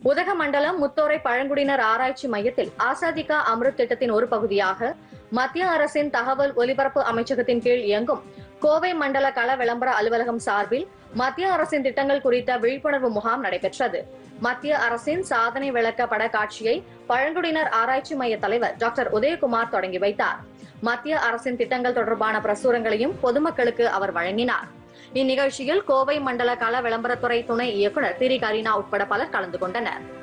உதகமண்டலம் முத்தோரை பழங்குடியினர் ஆராய்ச்சி மையத்தில் ஆசாதிகா அம்ருத் திட்டத்தின் ஒரு பகுதியாக மத்திய அரசின் தகவல் ஒலிபரப்பு அமைச்சகத்தின் கீழ் இயங்கும் கோவை மண்டல கள விளம்பர அலுவலகம் சார்பில் மத்திய அரசின் திட்டங்கள் குறித்த விழிப்புணர்வு முகாம் நடைபெற்றது மத்திய அரசின் சாதனை விளக்க படக்காட்சியை பழங்குடியினர் ஆராய்ச்சி மைய தலைவர் டாக்டர் உதயகுமார் தொடங்கி வைத்தார் மத்திய அரசின் திட்டங்கள் தொடர்பான பிரசுரங்களையும் பொதுமக்களுக்கு அவர் வழங்கினார் இந்நிகழ்ச்சியில் கோவை மண்டல கள விளம்பரத்துறை துணை இயக்குநர் திரி கரீனா உட்பட பலர் கலந்து கொண்டனர்